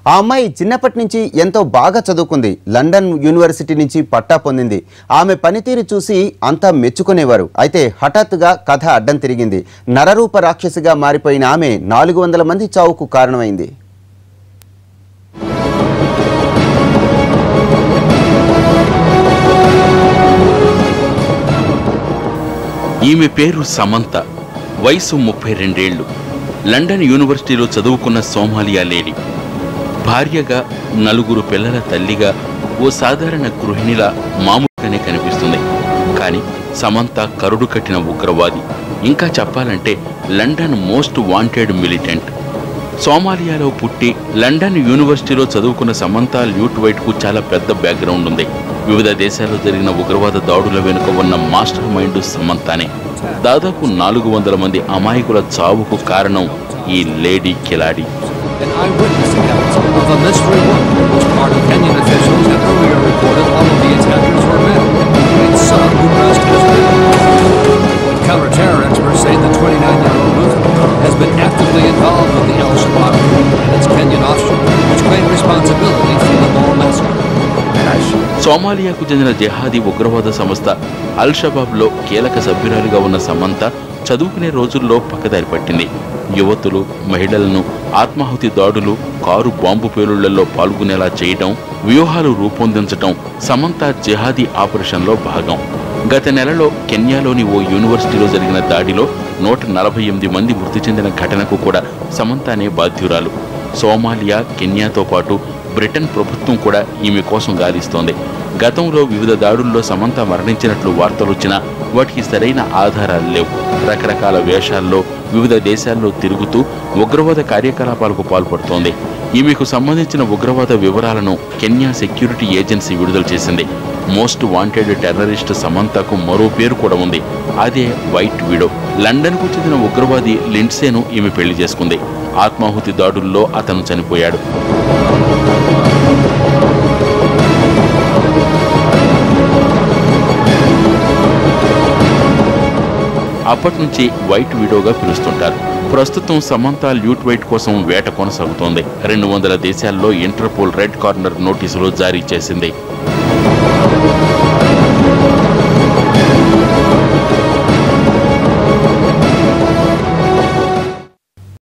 ఆ అమ్మాయి చిన్నప్పటి నుంచి ఎంతో బాగా చదువుకుంది లండన్ యూనివర్సిటీ నుంచి పట్టా పొందింది ఆమె పనితీరు చూసి అంతా మెచ్చుకునేవారు అయితే హఠాత్తుగా కథ అడ్డం తిరిగింది నరరూప రాక్షసిగా మారిపోయిన ఆమె నాలుగు వందల మంది చావుకు కారణమైంది ఈమె పేరు సమంత వయసు ముప్పై రెండేళ్లు లండన్ యూనివర్సిటీలో చదువుకున్న సోమాలియా లేడీ భార్యగా నలుగురు పిల్లల తల్లిగా ఓ సాధారణ గృహిణిలా మామూలుగానే కనిపిస్తుంది కానీ సమంత కరుడు కట్టిన ఉగ్రవాది ఇంకా చెప్పాలంటే లండన్ మోస్ట్ వాంటెడ్ మిలిటెంట్ సోమాలియాలో పుట్టి లండన్ యూనివర్సిటీలో చదువుకున్న సమంత ల్యూట్ వైట్కు చాలా పెద్ద బ్యాక్గ్రౌండ్ ఉంది వివిధ దేశాల్లో జరిగిన ఉగ్రవాద దాడుల వెనుక ఉన్న మాస్టర్ మైండ్ సమంతానే దాదాపు నాలుగు వందల మంది అమాయకుల చావుకు కారణం ఈ లేడీ కిలాడి An eyewitness account of a mystery woman which part of Kenyan officials had earlier reported all of the attackers were men, including some who dressed as women. But counter-terror experts say the 29-year-old Muslim has been actively involved with the Al-Shabaab group and its Kenyan offshoot, which claimed responsibility for the mall massacre. సోమాలియాకు చెందిన జెహాదీ ఉగ్రవాద సంస్థ అల్ షబాబ్లో కీలక సభ్యురాలుగా ఉన్న సమంత చదువుకునే రోజుల్లో పక్కదారి పట్టింది యువతులు మహిళలను ఆత్మాహుతి దాడులు కారు బాంబు పేలుళ్లలో పాల్గొనేలా చేయటం వ్యూహాలు రూపొందించటం సమంత జెహాదీ ఆపరేషన్లో భాగం గత నెలలో కెన్యాలోని ఓ యూనివర్సిటీలో జరిగిన దాడిలో నూట నలభై ఎనిమిది మంది మృతి చెందిన ఘటనకు కూడా సమంతానే బాధ్యురాలు సోమాలియా కెన్యాతో పాటు బ్రిటన్ ప్రభుత్వం కూడా ఈమె కోసం గాలిస్తోంది గతంలో వివిధ దాడుల్లో సమంత మరణించినట్లు వార్తలొచ్చినా వాటికి సరైన ఆధారాలు లేవు రకరకాల వేషాల్లో వివిధ దేశాల్లో తిరుగుతూ ఉగ్రవాద కార్యకలాపాలకు పాల్పడుతోంది ఈమెకు సంబంధించిన ఉగ్రవాద వివరాలను కెన్యా సెక్యూరిటీ ఏజెన్సీ విడుదల చేసింది మోస్ట్ వాంటెడ్ టెర్రరిస్ట్ సమంతకు మరో పేరు కూడా ఉంది అదే వైట్ విడో లండన్కు చెందిన ఉగ్రవాది లిండ్సేను ఈమె పెళ్లి చేసుకుంది ఆత్మాహుతి దాడుల్లో అతను చనిపోయాడు అప్పటి నుంచి వైట్ విడోగా పిలుస్తుంటారు ప్రస్తుతం సమంత ల్యూట్ వైట్ కోసం వేట కొనసాగుతోంది రెండు వందల దేశాల్లో ఇంటర్పోల్ రెడ్ కార్నర్ నోటీసులు జారీ చేసింది